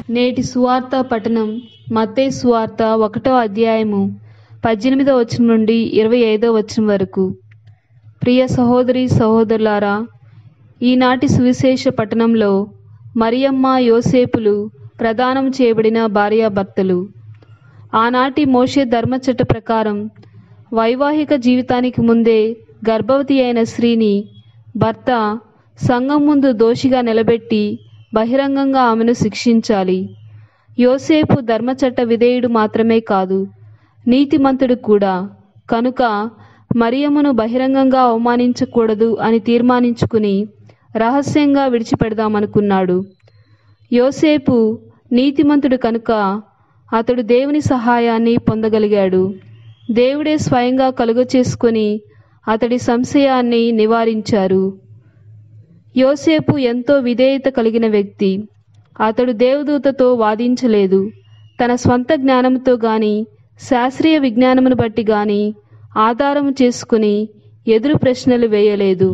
నేటి సువార్త పఠనం మత్తయి సువార్త ఒకటో అధ్యాయము పద్దెనిమిదో వచనం నుండి ఇరవై ఐదో వచనం వరకు ప్రియ సహోదరి సహోదరులారా ఈనాటి సువిశేష పట్టణంలో మరియమ్మ యోసేపులు ప్రదానం చేయబడిన భార్యాభర్తలు ఆనాటి మోషే ధర్మచట్ట ప్రకారం వైవాహిక జీవితానికి ముందే గర్భవతి అయిన స్త్రీని భర్త సంఘం ముందు దోషిగా నిలబెట్టి బహిరంగంగా ఆమెను శిక్షించాలి యోసేపు ధర్మచట్ట విధేయుడు మాత్రమే కాదు నీతిమంతుడు కూడా కనుక మరియమ్మను బహిరంగంగా అవమానించకూడదు అని తీర్మానించుకుని రహస్యంగా విడిచిపెడదామనుకున్నాడు యోసేపు నీతిమంతుడు కనుక అతడు దేవుని సహాయాన్ని పొందగలిగాడు దేవుడే స్వయంగా కలుగ చేసుకొని అతడి సంశయాన్ని నివారించారు యోసేపు ఎంతో విధేయత కలిగిన వ్యక్తి అతడు దేవదూతతో వాదించలేదు తన స్వంత జ్ఞానంతో గాని శాస్త్రీయ విజ్ఞానమును బట్టి గాని ఆధారము చేసుకుని ఎదురు ప్రశ్నలు వేయలేదు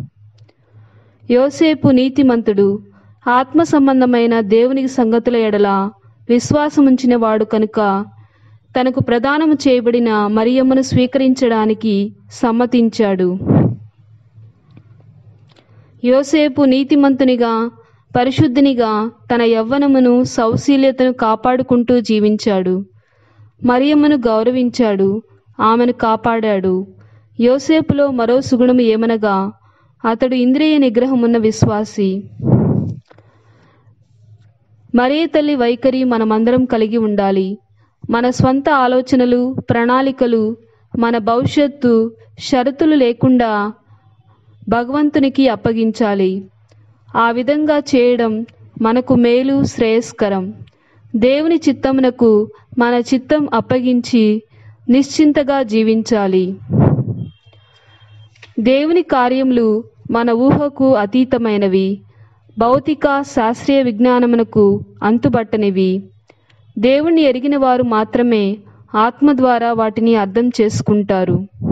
యోసేపు నీతిమంతుడు ఆత్మ సంబంధమైన దేవునికి సంగతుల ఎడల విశ్వాసముంచిన వాడు కనుక తనకు ప్రదానము చేయబడిన మరియమ్మను స్వీకరించడానికి సమ్మతించాడు యోసేపు నీతిమంతునిగా పరిశుద్ధినిగా తన యవ్వనమును సౌశీల్యతను కాపాడుకుంటూ జీవించాడు మరియమ్మను గౌరవించాడు ఆమెను కాపాడాడు యోసేపులో మరో సుగుణము ఏమనగా అతడు ఇంద్రియ నిగ్రహమున్న విశ్వాసి మరే తల్లి వైఖరి మనమందరం కలిగి ఉండాలి మన స్వంత ఆలోచనలు ప్రణాళికలు మన భవిష్యత్తు షరతులు లేకుండా భగవంతునికి అప్పగించాలి ఆ విధంగా చేయడం మనకు మేలు శ్రేయస్కరం దేవుని చిత్తమునకు మన చిత్తం అప్పగించి నిశ్చింతగా జీవించాలి దేవుని కార్యములు మన ఊహకు అతీతమైనవి భౌతిక శాస్త్రీయ విజ్ఞానమునకు అంతుబట్టనివి దేవుణ్ణి ఎరిగిన వారు మాత్రమే ఆత్మ ద్వారా వాటిని అర్థం చేసుకుంటారు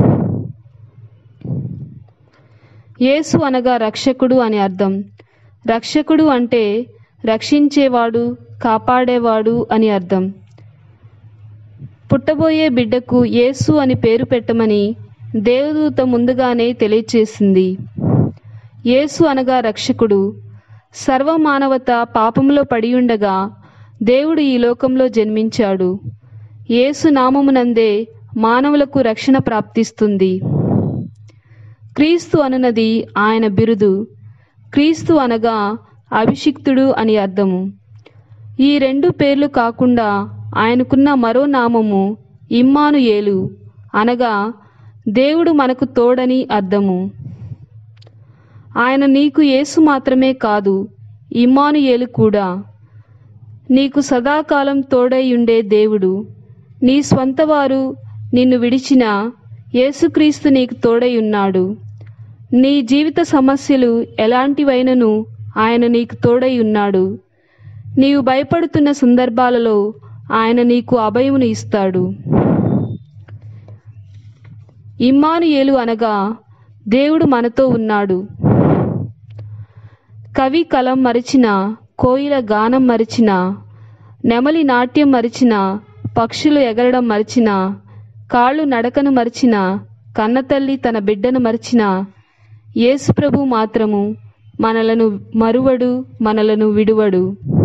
యేసు అనగా రక్షకుడు అని అర్థం రక్షకుడు అంటే రక్షించేవాడు కాపాడేవాడు అని అర్థం పుట్టబోయే బిడ్డకు యేసు అని పేరు పెట్టమని దేవదూత ముందుగానే తెలియచేసింది యేసు అనగా రక్షకుడు సర్వమానవత పాపంలో పడి ఉండగా దేవుడు ఈ లోకంలో జన్మించాడు యేసు నామమునందే మానవులకు రక్షణ ప్రాప్తిస్తుంది క్రీస్తు అనునది ఆయన బిరుదు క్రీస్తు అనగా అభిషిక్తుడు అని అర్థము ఈ రెండు పేర్లు కాకుండా ఆయనకున్న మరో నామము ఇమ్మానుయేలు అనగా దేవుడు మనకు తోడని అర్థము ఆయన నీకు యేసు మాత్రమే కాదు ఇమ్మానుయేలు కూడా నీకు సదాకాలం తోడై ఉండే దేవుడు నీ స్వంతవారు నిన్ను విడిచిన యేసుక్రీస్తు నీకు తోడై ఉన్నాడు నీ జీవిత సమస్యలు ఎలాంటివైనను ఆయన నీకు తోడై ఉన్నాడు నీవు భయపడుతున్న సందర్భాలలో ఆయన నీకు అభయమును ఇస్తాడు ఇమ్మానుయేలు అనగా దేవుడు మనతో ఉన్నాడు కవి కలం మరిచిన కోయిల గానం మరిచిన నెమలి నాట్యం మరిచిన పక్షులు ఎగరడం మరిచిన కాళ్ళు నడకను మరిచిన కన్నతల్లి తన బిడ్డను మరిచిన యేసుప్రభు మాత్రము మనలను మరువడు మనలను విడువడు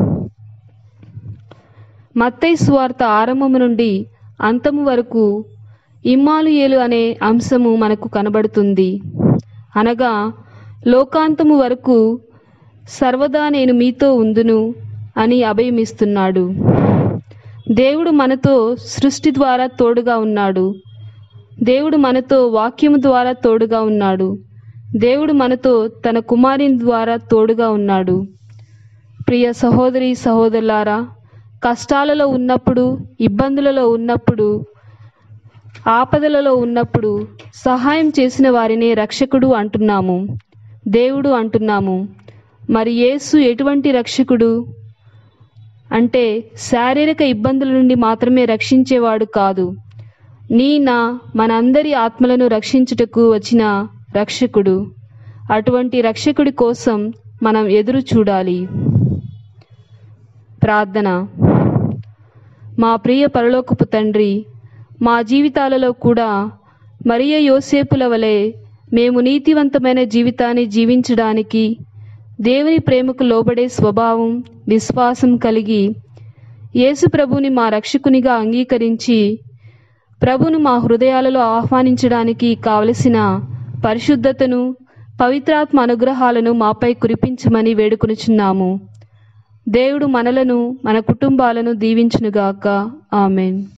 మత్తయి సువార్త ఆరంభము నుండి అంతము వరకు ఇమ్మానుయేలు అనే అంశము మనకు కనబడుతుంది అనగా లోకాంతము వరకు సర్వదా నేను మీతో ఉందును అని అభయమిస్తున్నాడు దేవుడు మనతో సృష్టి ద్వారా తోడుగా ఉన్నాడు దేవుడు మనతో వాక్యము ద్వారా తోడుగా ఉన్నాడు దేవుడు మనతో తన కుమారుని ద్వారా తోడుగా ఉన్నాడు ప్రియ సహోదరి సహోదరులారా కష్టాలలో ఉన్నప్పుడు ఇబ్బందులలో ఉన్నప్పుడు ఆపదలలో ఉన్నప్పుడు సహాయం చేసిన వారిని రక్షకుడు అంటున్నాము దేవుడు అంటున్నాము మరి యేసు ఎటువంటి రక్షకుడు అంటే శారీరక ఇబ్బందుల నుండి మాత్రమే రక్షించేవాడు కాదు నీ నా మనందరి ఆత్మలను రక్షించుటకు వచ్చిన రక్షకుడు అటువంటి రక్షకుడి కోసం మనం ఎదురు చూడాలి ప్రార్థన మా ప్రియ పరలోకపు తండ్రి మా జీవితాలలో కూడా మరియ యోసేపుల వలె మేము నీతివంతమైన జీవితాన్ని జీవించడానికి దేవుని ప్రేమకు లోబడే స్వభావం విశ్వాసం కలిగి యేసు ప్రభుని మా రక్షకునిగా అంగీకరించి ప్రభును మా హృదయాలలో ఆహ్వానించడానికి కావలసిన పరిశుద్ధతను పవిత్రాత్మ అనుగ్రహాలను మాపై కురిపించమని వేడుకొనుచున్నాము దేవుడు మనలను మన కుటుంబాలను దీవించునుగాక ఆమెన్